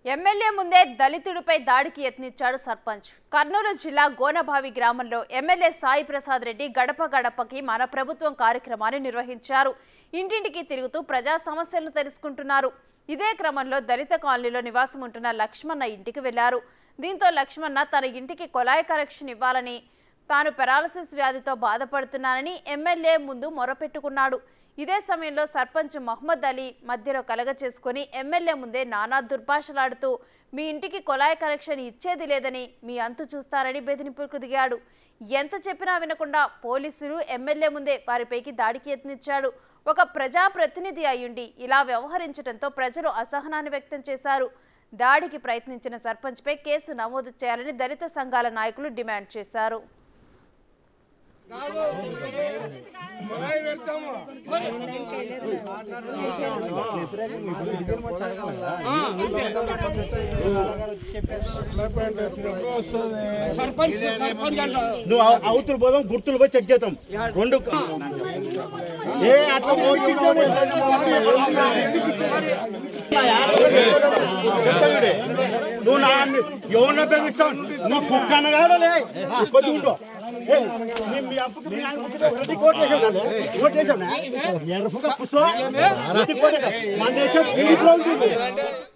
MLA ముందే దళితుడిపై దాడికి యత్నించాడు సర్పంచ్ కర్నూలు జిల్లా గోనభావి గ్రామంలో ఎమ్మెల్యే సాయి ప్రసాద్ రెడ్డి గడప గడపకి మన ప్రభుత్వం కార్యక్రమాన్ని నిర్వహించారు ఇంటింటికి తిరుగుతూ ప్రజా సమస్యలను తెలుసుకుంటున్నారు ఇదే క్రమంలో దళిత కాలనీలో నివాసం ఉంటున్న లక్ష్మణ ఇంటికి వెళ్లారు దీంతో లక్ష్మణ తన ఇంటికి కొలాయి కనెక్షన్ ఇవ్వాలని తాను పెరాలసిస్ వ్యాధితో బాధపడుతున్నానని ఎమ్మెల్యే ముందు మొరపెట్టుకున్నాడు ఇదే సమయంలో సర్పంచ్ మహమ్మద్ అలీ మధ్యలో కలగ చేసుకుని ఎమ్మెల్యే ముందే నానా దుర్భాషలాడుతూ మీ ఇంటికి కొలాయి కనెక్షన్ ఇచ్చేది లేదని మీ అంతు చూస్తారని బెదిరింపుకు దిగాడు ఎంత చెప్పినా వినకుండా పోలీసులు ఎమ్మెల్యే ముందే వారిపైకి దాడికి యత్నించాడు ఒక ప్రజాప్రతినిధి అయ్యుండి ఇలా వ్యవహరించడంతో ప్రజలు అసహనాన్ని వ్యక్తం చేశారు దాడికి ప్రయత్నించిన సర్పంచ్పై కేసు నమోదు చేయాలని దళిత సంఘాల నాయకులు డిమాండ్ చేశారు సర్పంచ్ సర్పంచ్ అంట నువ్వు అవ- అవతల పోదాం గుర్తులు పోయి చెక్ చేద్దాం రెండు ఏ అట్లా పోనీ చెప్తా వీడే. నువ్వు నా ఎవరిన బెదిరిస్తావు నువ్వు ఫుక్కన్న కాడలే కొద్ది ఉండు ఏ, మీ- మీ అప్పుకి మీ ఆయనకి ఒకటి కోట్ వేసావునా? కోట్ వేసావునా? ఎర్ర ఫుక్క పుస్తకం? ఒకటి కోట్ వేసావు. మన దేశం పీడిలో ఉంటుంది